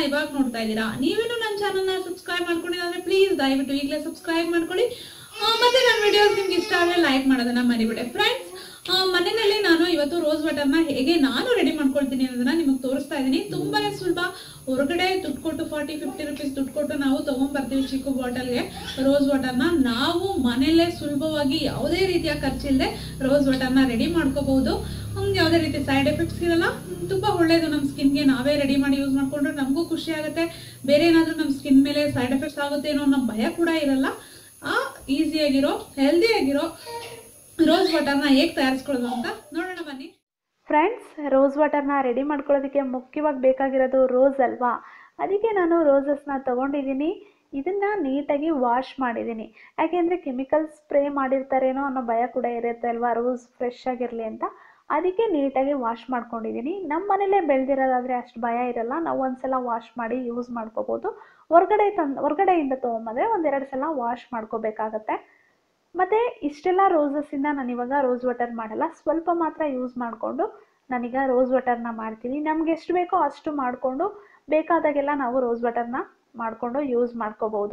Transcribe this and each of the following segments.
ಇವಾಗ ನೋಡ್ತಾ ಇದ್ದೀರಾ ನೀವೇನು ನನ್ನ ಚಾನಲ್ನ ಸಬ್ಸ್ಕ್ರೈಬ್ ಮಾಡ್ಕೊಂಡಿದ್ರೆ ಪ್ಲೀಸ್ ದಯವಿಟ್ಟು ಈಗಲೇ ಸಬ್ಸ್ಕ್ರೈಬ್ ಮಾಡ್ಕೊಳ್ಳಿ ಆ, ಮತ್ತೆ ನನ್ನ ವಿಡಿಯೋಸ್ ನಿಮ್ಗೆ ಇಷ್ಟ ಆದರೆ ಲೈಕ್ ಮಾಡೋದನ್ನ ಮರಿಬೇಡಿ ಫ್ರೆಂಡ್ಸ್ ಮನೆಯಲ್ಲಿ ನಾನು ಇವತ್ತು ರೋಸ್ ವಾಟರ್ನ ಹೇಗೆ ನಾನು ರೆಡಿ ಮಾಡ್ಕೊಳ್ತೀನಿ ಅನ್ನೋದನ್ನ ನಿಮಗೆ ತೋರಿಸ್ತಾ ಇದ್ದೀನಿ ತುಂಬಾನೇ ಸುಲಭ ಹೊರಗಡೆ ದುಡ್ಡು ಕೊಟ್ಟು ಫಾರ್ಟಿ ಫಿಫ್ಟಿ ರುಪೀಸ್ ದುಡ್ಡು ಕೊಟ್ಟು ನಾವು ತಗೊಂಡ್ಬರ್ತೀವಿ ಚಿಕ್ಕ ಬಾಟಲ್ಗೆ ರೋಸ್ ವಾಟರ್ನ ನಾವು ಮನೆಯಲ್ಲೇ ಸುಲಭವಾಗಿ ಯಾವುದೇ ರೀತಿಯ ಖರ್ಚಿಲ್ಲದೆ ರೋಸ್ ವಾಟರ್ನ ರೆಡಿ ಮಾಡ್ಕೋಬಹುದು ಹ್ಮ್, ಯಾವುದೇ ರೀತಿ ಸೈಡ್ ಎಫೆಕ್ಟ್ಸ್ ಇರಲ್ಲ ಹ್ಮ್, ತುಂಬಾ ಒಳ್ಳೇದು ನಮ್ಮ ಸ್ಕಿನ್ಗೆ ನಾವೇ ರೆಡಿ ಮಾಡಿ ಯೂಸ್ ಮಾಡ್ಕೊಂಡ್ರೆ ನಮಗೂ ಖುಷಿ ಆಗುತ್ತೆ ಬೇರೆ ಏನಾದ್ರೂ ನಮ್ಮ ಸ್ಕಿನ್ ಮೇಲೆ ಸೈಡ್ ಎಫೆಕ್ಟ್ಸ್ ಆಗುತ್ತೆ ಅನ್ನೋ ನಮ್ಮ ಭಯ ಕೂಡ ಇರಲ್ಲ ಆ ಈಸಿಯಾಗಿರೋ ಹೆಲ್ದಿಯಾಗಿರೋ ರೋಸ್ ವಾಟರ್ನ ಹೇಗೆ ತಯಾರಿಸ್ಕೊಳ್ಳೋದು ಅಂತ ನೋಡೋಣ ಬನ್ನಿ ಫ್ರೆಂಡ್ಸ್ ರೋಸ್ ವಾಟರ್ನ ರೆಡಿ ಮಾಡ್ಕೊಳ್ಳೋದಕ್ಕೆ ಮುಖ್ಯವಾಗಿ ಬೇಕಾಗಿರೋದು ರೋಸ್ ಅಲ್ವಾ ಅದಕ್ಕೆ ನಾನು ರೋಸಸ್ನ ತೊಗೊಂಡಿದ್ದೀನಿ ಇದನ್ನು ನೀಟಾಗಿ ವಾಶ್ ಮಾಡಿದ್ದೀನಿ ಯಾಕೆಂದರೆ ಕೆಮಿಕಲ್ ಸ್ಪ್ರೇ ಮಾಡಿರ್ತಾರೇನೋ ಅನ್ನೋ ಭಯ ಕೂಡ ಇರುತ್ತೆ ಅಲ್ವಾ ರೋಸ್ ಫ್ರೆಶ್ ಆಗಿರಲಿ ಅಂತ ಅದಕ್ಕೆ ನೀಟಾಗಿ ವಾಶ್ ಮಾಡ್ಕೊಂಡಿದ್ದೀನಿ ನಮ್ಮ ಮನೇಲೇ ಬೆಳೆದಿರೋದಾದರೆ ಅಷ್ಟು ಭಯ ಇರಲ್ಲ ನಾವು ಒಂದ್ಸಲ ವಾಶ್ ಮಾಡಿ ಯೂಸ್ ಮಾಡ್ಕೋಬೋದು ಹೊರಗಡೆ ತಂದು ಹೊರಗಡೆಯಿಂದ ತೊಗೊಂಬಂದರೆ ಒಂದೆರಡು ಸಲ ವಾಶ್ ಮಾಡ್ಕೋಬೇಕಾಗತ್ತೆ ಮತ್ತು ಇಷ್ಟೆಲ್ಲ ರೋಸಸ್ಸಿಂದ ನಾನು ಇವಾಗ ರೋಸ್ ವಾಟರ್ ಮಾಡಲ್ಲ ಸ್ವಲ್ಪ ಮಾತ್ರ ಯೂಸ್ ಮಾಡಿಕೊಂಡು ನಾನೀಗ ರೋಸ್ ವಾಟರ್ನ ಮಾಡ್ತೀನಿ ನಮ್ಗೆ ಎಷ್ಟು ಬೇಕೋ ಅಷ್ಟು ಮಾಡಿಕೊಂಡು ಬೇಕಾದಾಗೆಲ್ಲ ನಾವು ರೋಸ್ ವಾಟರ್ನ ಮಾಡಿಕೊಂಡು ಯೂಸ್ ಮಾಡ್ಕೋಬೋದು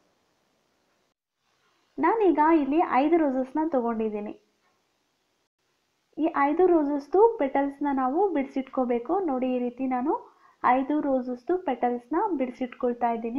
ನಾನೀಗ ಇಲ್ಲಿ ಐದು ರೋಸಸ್ನ ತೊಗೊಂಡಿದ್ದೀನಿ ಈ ಐದು ರೋಸಸ್ದು ಪೆಟಲ್ಸ್ನ ನಾವು ಬಿಡಿಸಿಟ್ಕೋಬೇಕು ನೋಡಿ ಈ ರೀತಿ ನಾನು ಐದು ರೋಸಸ್ದು ಪೆಟಲ್ಸ್ನ ಬಿಡಿಸಿಟ್ಕೊಳ್ತಾ ಇದ್ದೀನಿ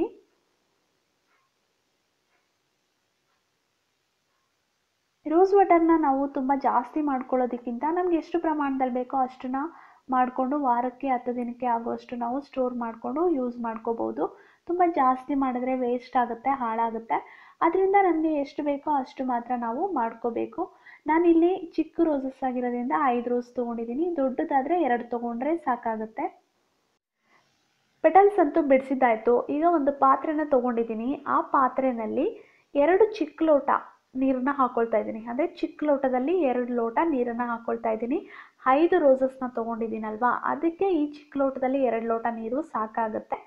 ರೋಸ್ ವಾಟರ್ನ ನಾವು ತುಂಬ ಜಾಸ್ತಿ ಮಾಡ್ಕೊಳ್ಳೋದಕ್ಕಿಂತ ನಮ್ಗೆ ಎಷ್ಟು ಪ್ರಮಾಣದಲ್ಲಿ ಬೇಕೋ ಅಷ್ಟನ್ನ ಮಾಡಿಕೊಂಡು ವಾರಕ್ಕೆ ಹತ್ತು ದಿನಕ್ಕೆ ಆಗುವಷ್ಟು ನಾವು ಸ್ಟೋರ್ ಮಾಡಿಕೊಂಡು ಯೂಸ್ ಮಾಡ್ಕೋಬೋದು ತುಂಬ ಜಾಸ್ತಿ ಮಾಡಿದ್ರೆ ವೇಸ್ಟ್ ಆಗುತ್ತೆ ಹಾಳಾಗುತ್ತೆ ಅದರಿಂದ ನಮಗೆ ಎಷ್ಟು ಬೇಕೋ ಅಷ್ಟು ಮಾತ್ರ ನಾವು ಮಾಡ್ಕೋಬೇಕು ನಾನಿಲ್ಲಿ ಚಿಕ್ಕ ರೋಸಸ್ ಆಗಿರೋದ್ರಿಂದ ಐದು ರೋಸ್ ತೊಗೊಂಡಿದ್ದೀನಿ ದೊಡ್ಡದಾದರೆ ಎರಡು ತೊಗೊಂಡ್ರೆ ಸಾಕಾಗುತ್ತೆ ಪೆಟಲ್ಸ್ ಅಂತೂ ಬಿಡಿಸಿದ್ದಾಯಿತು ಈಗ ಒಂದು ಪಾತ್ರೆನ ತೊಗೊಂಡಿದ್ದೀನಿ ಆ ಪಾತ್ರೆಯಲ್ಲಿ ಎರಡು ಚಿಕ್ಕ ಲೋಟ ನೀರನ್ನ ಹಾಕೊಳ್ತಾ ಇದ್ದೀನಿ ಅಂದರೆ ಚಿಕ್ಕ ಲೋಟದಲ್ಲಿ ಎರಡು ಲೋಟ ನೀರನ್ನು ಹಾಕೊಳ್ತಾ ಇದ್ದೀನಿ ಐದು ರೋಸಸ್ನ ತೊಗೊಂಡಿದ್ದೀನಲ್ವಾ ಅದಕ್ಕೆ ಈ ಚಿಕ್ಕ ಲೋಟದಲ್ಲಿ ಎರಡು ಲೋಟ ನೀರು ಸಾಕಾಗುತ್ತೆ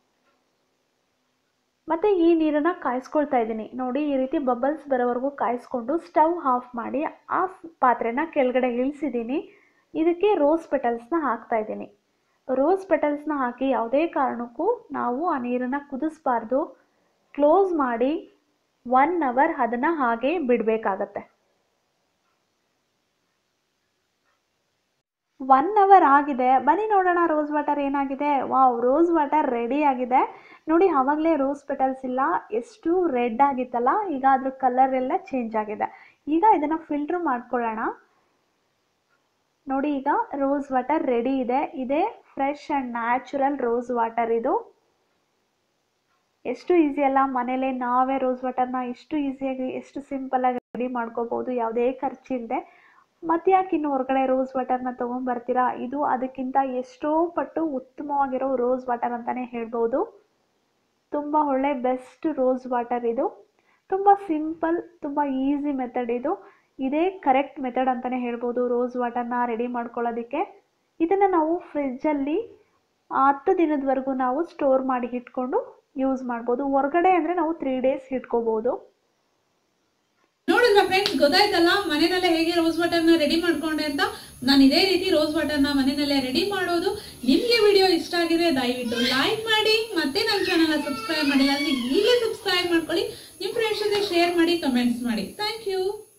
ಮತ್ತು ಈ ನೀರನ್ನು ಕಾಯಿಸ್ಕೊಳ್ತಾ ಇದ್ದೀನಿ ನೋಡಿ ಈ ರೀತಿ ಬಬಲ್ಸ್ ಬರೋವರೆಗೂ ಕಾಯಿಸ್ಕೊಂಡು ಸ್ಟವ್ ಆಫ್ ಮಾಡಿ ಆ ಪಾತ್ರೆನ ಕೆಳಗಡೆ ಇಳಿಸಿದ್ದೀನಿ ಇದಕ್ಕೆ ರೋಸ್ ಪೆಟಲ್ಸ್ನ ಹಾಕ್ತಾ ಇದ್ದೀನಿ ರೋಸ್ ಪೆಟಲ್ಸ್ನ ಹಾಕಿ ಯಾವುದೇ ಕಾರಣಕ್ಕೂ ನಾವು ಆ ನೀರನ್ನು ಕುದಿಸ್ಬಾರ್ದು ಕ್ಲೋಸ್ ಮಾಡಿ ಒನ್ ಅವರ್ ಅದನ್ನು ಹಾಗೆ ಬಿಡಬೇಕಾಗತ್ತೆ ಒನ್ ಅವರ್ ಆಗಿದೆ ಬನ್ನಿ ನೋಡೋಣ ರೋಸ್ ವಾಟರ್ ಏನಾಗಿದೆ ವಾವ್ ರೋಸ್ ವಾಟರ್ ರೆಡಿ ಆಗಿದೆ ನೋಡಿ ಆವಾಗಲೇ ರೋಸ್ ಪೆಟಲ್ಸ್ ಇಲ್ಲ ಎಷ್ಟು ರೆಡ್ ಆಗಿತ್ತಲ್ಲ ಈಗ ಅದ್ರ ಕಲರ್ ಎಲ್ಲ ಚೇಂಜ್ ಆಗಿದೆ ಈಗ ಇದನ್ನು ಫಿಲ್ಟ್ರ್ ಮಾಡ್ಕೊಳ್ಳೋಣ ನೋಡಿ ಈಗ ರೋಸ್ ವಾಟರ್ ರೆಡಿ ಇದೆ ಇದೇ fresh and natural rose water ಇದು ಎಷ್ಟು ಈಸಿ ಅಲ್ಲ ಮನೇಲೆ ನಾವೇ ರೋಸ್ ವಾಟರ್ನ ಎಷ್ಟು ಈಸಿಯಾಗಿ ಎಷ್ಟು ಸಿಂಪಲ್ಲಾಗಿ ರೆಡಿ ಮಾಡ್ಕೋಬೋದು ಯಾವುದೇ ಖರ್ಚಿಲ್ಲದೆ ಮತ್ತೆ ಯಾಕೆ ಇನ್ನು ಹೊರಗಡೆ ರೋಸ್ ವಾಟರ್ನ ತೊಗೊಂಬರ್ತೀರಾ ಇದು ಅದಕ್ಕಿಂತ ಎಷ್ಟೋ ಪಟ್ಟು ಉತ್ತಮವಾಗಿರೋ ರೋಸ್ ವಾಟರ್ ಅಂತಲೇ ಹೇಳ್ಬೋದು ತುಂಬ ಒಳ್ಳೆ ಬೆಸ್ಟ್ ರೋಸ್ ವಾಟರ್ ಇದು ತುಂಬ ಸಿಂಪಲ್ ತುಂಬ ಈಸಿ ಮೆಥಡ್ ಇದು ಇದೇ ಕರೆಕ್ಟ್ ಮೆಥಡ್ ಅಂತಲೇ ಹೇಳ್ಬೋದು ರೋಸ್ ವಾಟರ್ನ ರೆಡಿ ಮಾಡ್ಕೊಳ್ಳೋದಕ್ಕೆ ಇದನ್ನು ನಾವು ಫ್ರಿಜ್ಜಲ್ಲಿ ಹತ್ತು ದಿನದವರೆಗೂ ನಾವು ಸ್ಟೋರ್ ಮಾಡಿ ಇಟ್ಕೊಂಡು ಯೂಸ್ ಮಾಡ್ಬೋದು ಹೊರಗಡೆ ಅಂದರೆ ನಾವು ತ್ರೀ ಡೇಸ್ ಇಟ್ಕೋಬೋದು ನೋಡಿದ್ರ ಫ್ರೆಂಡ್ಸ್ ಗೊತ್ತಾಯ್ತಲ್ಲ ಮನೆಯಲ್ಲೇ ಹೇಗೆ ರೋಸ್ ವಾಟರ್ನ ರೆಡಿ ಮಾಡ್ಕೊಂಡೆ ಅಂತ ನಾನು ಇದೇ ರೀತಿ ರೋಸ್ ವಾಟರ್ನ ಮನೆಯಲ್ಲೇ ರೆಡಿ ಮಾಡೋದು ನಿಮ್ಗೆ ವಿಡಿಯೋ ಇಷ್ಟ ಆಗಿದೆ ದಯವಿಟ್ಟು ಲೈಕ್ ಮಾಡಿ ಮತ್ತೆ ನನ್ನ ಚಾನಲ್ ಸಬ್ಸ್ಕ್ರೈಬ್ ಮಾಡಿಲ್ಲ ಅಂದ್ರೆ ಈಗಲೇ ಸಬ್ಸ್ಕ್ರೈಬ್ ಮಾಡ್ಕೊಳ್ಳಿ ನಿಮ್ಮ ಫ್ರೆಂಡ್ಸ್ ಜೊತೆ ಶೇರ್ ಮಾಡಿ ಕಮೆಂಟ್ಸ್ ಮಾಡಿ ಥ್ಯಾಂಕ್ ಯು